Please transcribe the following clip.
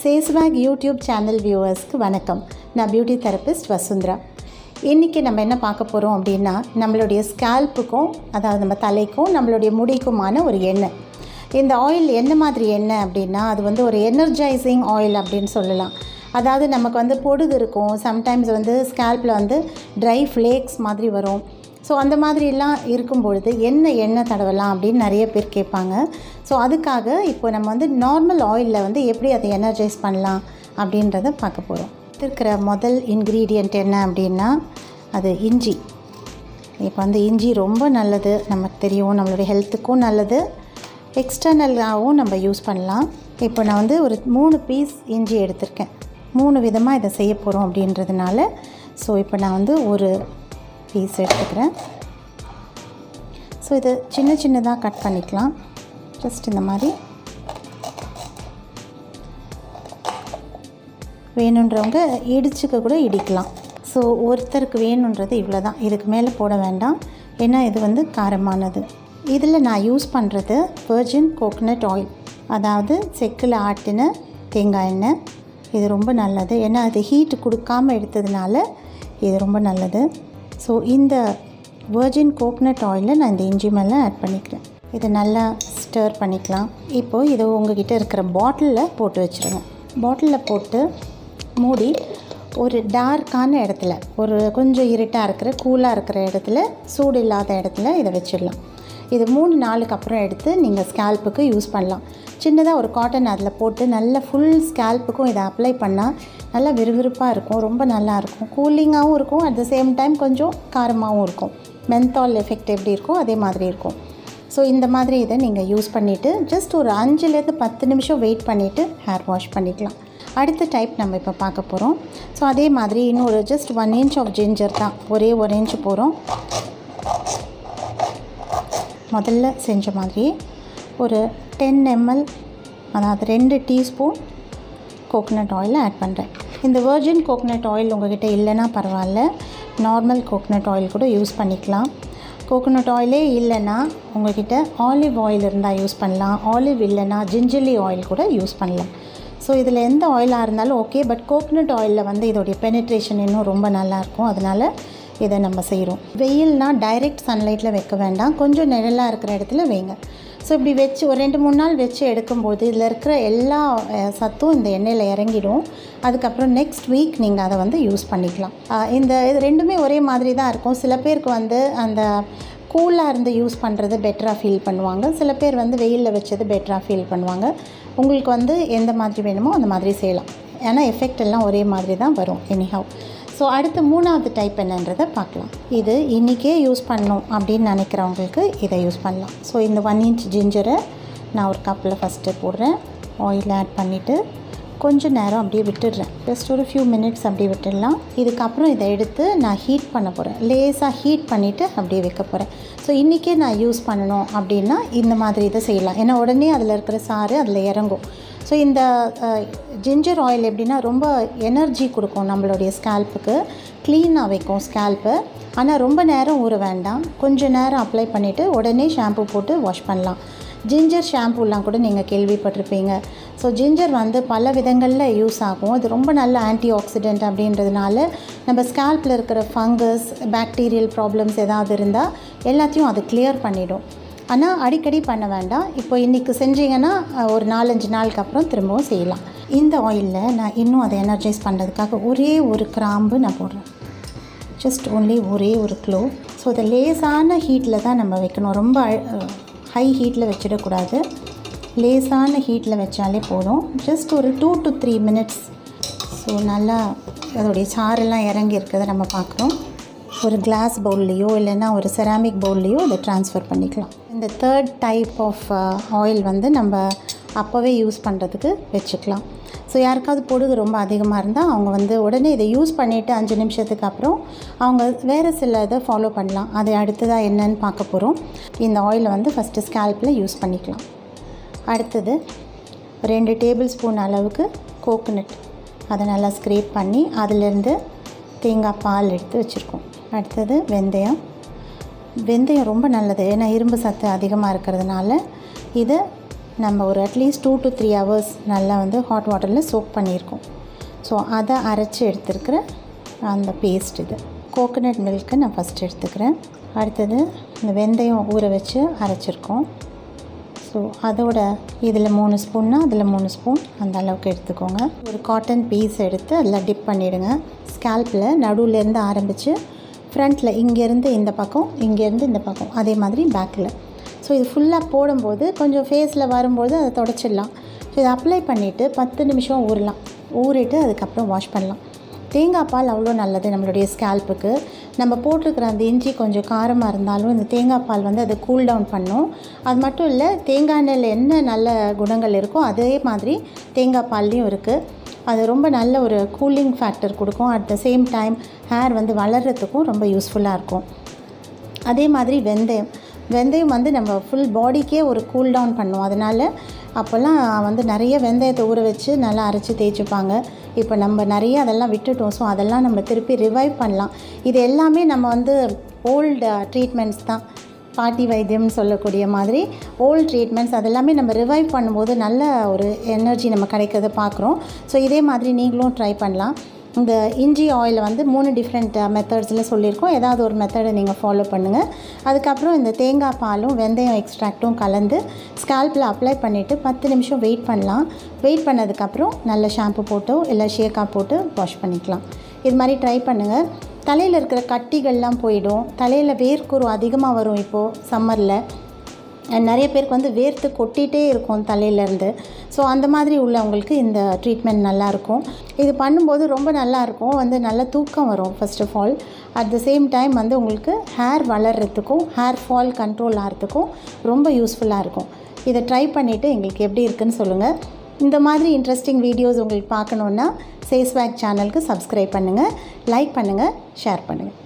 சேஸ்வேக் YouTube channel வியூவர்ஸ்க்கு வணக்கம் நான் beauty therapist Vasundhara இன்றைக்கி நம்ம என்ன பார்க்க போகிறோம் அப்படின்னா நம்மளுடைய ஸ்கேல்ப்புக்கும் அதாவது நம்ம தலைக்கும் நம்மளுடைய முடிக்குமான ஒரு எண்ணெய் இந்த ஆயில் என்ன மாதிரி எண்ணெய் அப்படின்னா அது வந்து ஒரு எனர்ஜைசிங் ஆயில் அப்படின்னு சொல்லலாம் அதாவது நமக்கு வந்து பொடுகு இருக்கும் சம்டைம்ஸ் வந்து ஸ்கேல்ப்பில் வந்து ட்ரை ஃப்ளேக்ஸ் மாதிரி வரும் ஸோ அந்த மாதிரிலாம் இருக்கும் பொழுது என்ன எண்ணெய் தடவலாம் அப்படின்னு நிறைய பேர் கேட்பாங்க ஸோ அதுக்காக இப்போ நம்ம வந்து நார்மல் ஆயிலில் வந்து எப்படி அதை எனர்ஜைஸ் பண்ணலாம் அப்படின்றத பார்க்க போகிறோம் இருக்கிற முதல் இன்க்ரீடியண்ட் என்ன அப்படின்னா அது இஞ்சி இப்போ வந்து இஞ்சி ரொம்ப நல்லது நமக்கு தெரியும் நம்மளுடைய ஹெல்த்துக்கும் நல்லது எக்ஸ்டர்னலாகவும் நம்ம யூஸ் பண்ணலாம் இப்போ நான் வந்து ஒரு மூணு பீஸ் இஞ்சி எடுத்திருக்கேன் மூணு விதமாக இதை செய்ய போகிறோம் அப்படின்றதுனால ஸோ இப்போ நான் வந்து ஒரு பீஸ் எடுத்துக்கிறேன் ஸோ இது சின்ன சின்னதாக கட் பண்ணிக்கலாம் ஜஸ்ட் இந்த மாதிரி வேணுன்றவங்க இடிச்சுக்க கூட இடிக்கலாம் ஸோ ஒருத்தருக்கு வேணுன்றது இவ்வளோ தான் இதுக்கு மேலே போட வேண்டாம் ஏன்னா இது வந்து காரமானது இதில் நான் யூஸ் பண்ணுறது வெர்ஜின் கோகனட் ஆயில் அதாவது செக்கில் ஆட்டின தேங்காய் எண்ணெய் இது ரொம்ப நல்லது ஏன்னா அது ஹீட் கொடுக்காமல் எடுத்ததுனால இது ரொம்ப நல்லது ஸோ இந்த வெர்ஜின் கோகனட் ஆயிலில் நான் இந்த இஞ்சி மேலே ஆட் பண்ணிக்கிறேன் இதை நல்லா ஸ்டர் பண்ணிக்கலாம் இப்போது இது உங்ககிட்ட இருக்கிற பாட்டிலில் போட்டு வச்சுருங்க பாட்டிலில் போட்டு மூடி ஒரு டார்க்கான இடத்துல ஒரு கொஞ்சம் இருட்டாக இருக்கிற கூலாக இருக்கிற இடத்துல சூடு இல்லாத இடத்துல இதை வச்சிடலாம் இது மூணு நாளுக்கு அப்புறம் எடுத்து நீங்கள் ஸ்கேல்ப்புக்கு யூஸ் பண்ணலாம் சின்னதாக ஒரு காட்டன் அதில் போட்டு நல்ல ஃபுல் ஸ்கேல்ப்புக்கும் இதை அப்ளை பண்ணால் நல்லா விறுவிறுப்பாக இருக்கும் ரொம்ப நல்லா இருக்கும் கூலிங்காகவும் இருக்கும் அட் த சேம் டைம் கொஞ்சம் காரமாகவும் இருக்கும் மென்தால் எஃபெக்ட் எப்படி இருக்கோ அதே மாதிரி இருக்கும் ஸோ இந்த மாதிரி இதை நீங்கள் யூஸ் பண்ணிவிட்டு ஜஸ்ட் ஒரு அஞ்சுலேருந்து பத்து நிமிஷம் வெயிட் பண்ணிவிட்டு ஹேர் வாஷ் பண்ணிக்கலாம் அடுத்த டைப் நம்ம இப்போ பார்க்க போகிறோம் ஸோ அதே மாதிரி இன்னொரு just one inch of ginger தான் ஒரே ஒரு இன்ச் போகிறோம் முதல்ல செஞ்ச மாதிரி ஒரு டென் எம்எல் அதாவது ரெண்டு டீஸ்பூன் கோகனட் ஆயில் ஆட் பண்ணுறேன் இந்த வெர்ஜின் கோகனட் ஆயில் உங்கள்கிட்ட இல்லைன்னா பரவாயில்ல நார்மல் கோகனட் ஆயில் கூட யூஸ் பண்ணிக்கலாம் கோகனட் ஆயிலே இல்லைன்னா உங்கள்கிட்ட ஆலிவ் ஆயில் இருந்தால் யூஸ் பண்ணலாம் ஆலிவ் இல்லைன்னா ஜிஞ்சலி ஆயில் கூட யூஸ் பண்ணலாம் ஸோ இதில் எந்த ஆயிலாக இருந்தாலும் ஓகே பட் கோகனட் ஆயிலில் வந்து இதோடைய பெனிட்ரேஷன் இன்னும் ரொம்ப நல்லாயிருக்கும் அதனால் இதை நம்ம செய்கிறோம் வெயில்னால் டைரெக்ட் சன்லைட்டில் வைக்க வேண்டாம் கொஞ்சம் நிழலாக இருக்கிற இடத்துல வைங்க ஸோ இப்படி வச்சு ஒரு ரெண்டு மூணு நாள் வச்சு எடுக்கும்போது இதில் இருக்கிற எல்லா அஹ், சத்தும் இந்த எண்ணெயில் இறங்கிடும் அதுக்கப்புறம் நெக்ஸ்ட் வீக் நீங்கள் அதை வந்து யூஸ் பண்ணிக்கலாம் அஹ், இந்த இது ரெண்டுமே ஒரே மாதிரி தான் இருக்கும் சில பேருக்கு வந்து அந்த கூலாக இருந்து யூஸ் பண்ணுறது பெட்டராக ஃபீல் பண்ணுவாங்க சில பேர் வந்து வெயிலில் வச்சது பெட்டராக ஃபீல் பண்ணுவாங்க உங்களுக்கு வந்து எந்த மாதிரி வேணுமோ அந்த மாதிரி செய்யலாம் ஏன்னா எஃபெக்ட் எல்லாம் ஒரே மாதிரி தான் வரும் எனிஹவ் ஸோ அடுத்து மூணாவது டைப் என்னன்றதை பார்க்கலாம் இது இன்றைக்கே யூஸ் பண்ணணும் அப்படின்னு நினைக்கிறவங்களுக்கு இதை யூஸ் பண்ணலாம் ஸோ இந்த ஒன் இன்ச் ஜிஞ்சரை நான் ஒரு கப்பில் ஃபஸ்ட்டு போடுறேன் ஆயில் ஆட் பண்ணிவிட்டு கொஞ்ச நேரம் அப்படியே விட்டுடுறேன் ஜஸ்ட் ஒரு ஃபியூ மினிட்ஸ் அப்படியே விட்டுடலாம் இதுக்கப்புறம் இதை எடுத்து நான் ஹீட் பண்ண போகிறேன் லேசாக ஹீட் பண்ணிவிட்டு அப்படியே வைக்க போகிறேன் ஸோ இன்றைக்கே நான் யூஸ் பண்ணணும் அப்படின்னா இந்த மாதிரி இதை செய்யலாம் ஏன்னா உடனே அதில் இருக்கிற சாறு அதில் இறங்கும் ஸோ இந்த ஜிஞ்சர் ஆயில் எப்படின்னா ரொம்ப எனர்ஜி கொடுக்கும் நம்மளுடைய ஸ்கேல்ப்புக்கு க்ளீனாக வைக்கும் ஸ்கேல்ப்பு ஆனால் ரொம்ப நேரம் ஊற வேண்டாம் கொஞ்ச நேரம் அப்ளை பண்ணிவிட்டு உடனே ஷாம்பு போட்டு வாஷ் பண்ணலாம் ஜிஞ்சர் ஷாம்பூலாம் கூட நீங்கள் கேள்விப்பட்டிருப்பீங்க ஸோ ஜிஞ்சர் வந்து பல விதங்களில் யூஸ் ஆகும் அது ரொம்ப நல்ல ஆன்டி ஆக்சிடென்ட் அப்படின்றதுனால நம்ம ஸ்கேல்ப்பில் இருக்கிற ஃபங்கஸ் பாக்டீரியல் ப்ராப்ளம்ஸ் ஏதாவது இருந்தால் எல்லாத்தையும் அது கிளியர் பண்ணிடும் ஆனால் அடிக்கடி பண்ண வேண்டாம் இப்போ இன்றைக்கி செஞ்சீங்கன்னா அஹ், ஒரு நாலஞ்சு நாளுக்கு அப்புறம் திரும்பவும் செய்யலாம் இந்த ஆயிலில் நான் இன்னும் அதை எனர்ஜைஸ் பண்ணுறதுக்காக ஒரே ஒரு கிராம்பு நான் போடுறேன் ஜஸ்ட் ஒன்லி ஒரே ஒரு க்ளோ ஸோ இதை லேசான ஹீட்டில் தான் நம்ம வைக்கணும் ரொம்ப ஹை ஹீட்டில் வச்சிடக்கூடாது லேசான ஹீட்டில் வச்சாலே போதும் ஜஸ்ட் ஒரு two to three minutes so நல்லா அதோடைய சாரெல்லாம் இறங்கி இருக்கிறத நம்ம பார்க்குறோம் ஒரு கிளாஸ் பவுல்லையோ இல்லைன்னா ஒரு செராமிக் பவுல்லையோ இதை ட்ரான்ஸ்ஃபர் பண்ணிக்கலாம் இந்த தேர்ட் டைப் ஆஃப் ஆயில் வந்து நம்ம அப்போவே யூஸ் பண்ணுறதுக்கு வச்சுக்கலாம் ஸோ யாருக்காவது பொடுகு ரொம்ப அதிகமாக இருந்தால் அவங்க வந்து உடனே இதை யூஸ் பண்ணிவிட்டு அஞ்சு நிமிஷத்துக்கு அப்புறம் அவங்க வேறு சில இதை ஃபாலோ பண்ணலாம் அது அடுத்ததாக என்னன்னு பார்க்க போகிறோம் இந்த ஆயிலை வந்து ஃபஸ்ட்டு ஸ்கேல்பில் யூஸ் பண்ணிக்கலாம் அடுத்தது ரெண்டு டேபிள் ஸ்பூன் அளவுக்கு கோகோனட் அதை நல்லா ஸ்க்ரேப் பண்ணி அதிலேருந்து தேங்காய் பால் எடுத்து வச்சுருக்கோம் அடுத்தது வெந்தயம் வெந்தயம் ரொம்ப நல்லது ஏன்னா இரும்பு சத்து அதிகமாக இருக்கிறதுனால இதை நம்ம ஒரு at least two to three hours நல்லா வந்து ஹாட் வாட்டரில் சோக் பண்ணியிருக்கோம் ஸோ அதை அரைச்சி எடுத்துருக்கிற அந்த பேஸ்ட் இது கோகோனட் மில்க்கு நான் ஃபஸ்ட் எடுத்துக்கிறேன் அடுத்தது இந்த வெந்தயம் ஊற வச்சு அரைச்சிருக்கோம் ஸோ அதோட இதில் மூணு ஸ்பூன்னா அதில் மூணு ஸ்பூன் அந்த அளவுக்கு எடுத்துக்கோங்க ஒரு காட்டன் பீஸ் எடுத்து அதில் டிப் பண்ணிவிடுங்க ஸ்கேல்பில் நடுவுலேருந்து ஆரம்பித்து ஃப்ரண்ட்டில் இங்கேருந்து இந்த பக்கம் இங்கேருந்து இந்த பக்கம் அதே மாதிரி பேக்கில் ஸோ இது ஃபுல்லாக போடும்போது கொஞ்சம் ஃபேஸில் வரும்போது அதை தொடச்சிடலாம் ஸோ இதை அப்ளை பண்ணிவிட்டு பத்து நிமிஷம் ஊறலாம் ஊறிட்டு அதுக்கப்புறம் வாஷ் பண்ணலாம் தேங்காய் பால் அவ்வளோ நல்லது நம்மளுடைய ஸ்கேல்ப்புக்கு நம்ம போட்டிருக்கிற அந்த இஞ்சி கொஞ்சம் காரமாக இருந்தாலும் இந்த தேங்காய் பால் வந்து அதை கூல் டவுன் பண்ணும் அது மட்டும் இல்லை தேங்காய் எண்ணெயில் என்ன நல்ல குணங்கள் இருக்கோ அதே மாதிரி தேங்காய் பால்லையும் இருக்குது அது ரொம்ப நல்ல ஒரு கூலிங் ஃபேக்டர் கொடுக்கும் at the same time hair வந்து வளர்கிறதுக்கும் ரொம்ப யூஸ்ஃபுல்லாக இருக்கும் அதே மாதிரி வெந்தயம் வெந்தயம் வந்து நம்ம ஃபுல் பாடிக்கே ஒரு கூல் டவுன் பண்ணும் அதனால் அப்போல்லாம் வந்து நிறைய வெந்தயத்தை ஊற வச்சு நல்லா அரைச்சி தேய்ச்சிப்பாங்க இப்போ நம்ம நிறைய அதெல்லாம் விட்டுட்டோம் ஸோ அதெல்லாம் நம்ம திருப்பி ரிவைவ் பண்ணலாம் இது எல்லாமே நம்ம வந்து ஓல்டு ட்ரீட்மெண்ட்ஸ் தான் பாட்டி வைத்தியம்னு சொல்லக்கூடிய மாதிரி ஓல்ட் ட்ரீட்மெண்ட்ஸ் அதெல்லாமே நம்ம ரிவைவ் பண்ணும்போது நல்ல ஒரு எனர்ஜி நம்ம கிடைக்கிறத பார்க்குறோம் ஸோ இதே மாதிரி நீங்களும் ட்ரை பண்ணலாம் இந்த இஞ்சி ஆயில் வந்து மூணு டிஃப்ரெண்ட் மெத்தட்ஸில் சொல்லியிருக்கோம் ஏதாவது ஒரு மெத்தடை நீங்கள் ஃபாலோ பண்ணுங்கள் அதுக்கப்புறம் இந்த தேங்காய் பாலும் வெந்தயம் எக்ஸ்ட்ராக்ட்டும் கலந்து ஸ்கேல்பில் அப்ளை பண்ணிவிட்டு பத்து நிமிஷம் வெயிட் பண்ணலாம் வெயிட் பண்ணதுக்கப்புறம் நல்ல ஷாம்பு போட்டோ இல்லை ஷேக்காக போட்டு வாஷ் பண்ணிக்கலாம் இது மாதிரி ட்ரை பண்ணுங்கள் தலையில் இருக்கிற கட்டிகள்லாம் போயிடும் தலையில் வேர்க்குரு அதிகமாக வரும் இப்போது சம்மரில் நிறைய பேருக்கு வந்து வேர்த்து கொட்டிகிட்டே இருக்கும் தலையிலேருந்து ஸோ அந்த மாதிரி உள்ளவங்களுக்கு இந்த ட்ரீட்மெண்ட் நல்லாயிருக்கும் இது பண்ணும்போது ரொம்ப நல்லாயிருக்கும் வந்து நல்ல தூக்கம் வரும் first of all at the same time வந்து உங்களுக்கு ஹேர் வளர்கிறதுக்கும் ஹேர் ஃபால் கண்ட்ரோல் ஆகிறதுக்கும் ரொம்ப யூஸ்ஃபுல்லாக இருக்கும் இதை ட்ரை பண்ணிவிட்டு எங்களுக்கு எப்படி இருக்குன்னு சொல்லுங்கள் இந்த மாதிரி இன்ட்ரெஸ்டிங் வீடியோஸ் உங்களுக்கு பார்க்கணுன்னா சேஸ்வேக் சேனலுக்கு சப்ஸ்கிரைப் பண்ணுங்கள் லைக் பண்ணுங்கள் ஷேர் பண்ணுங்கள்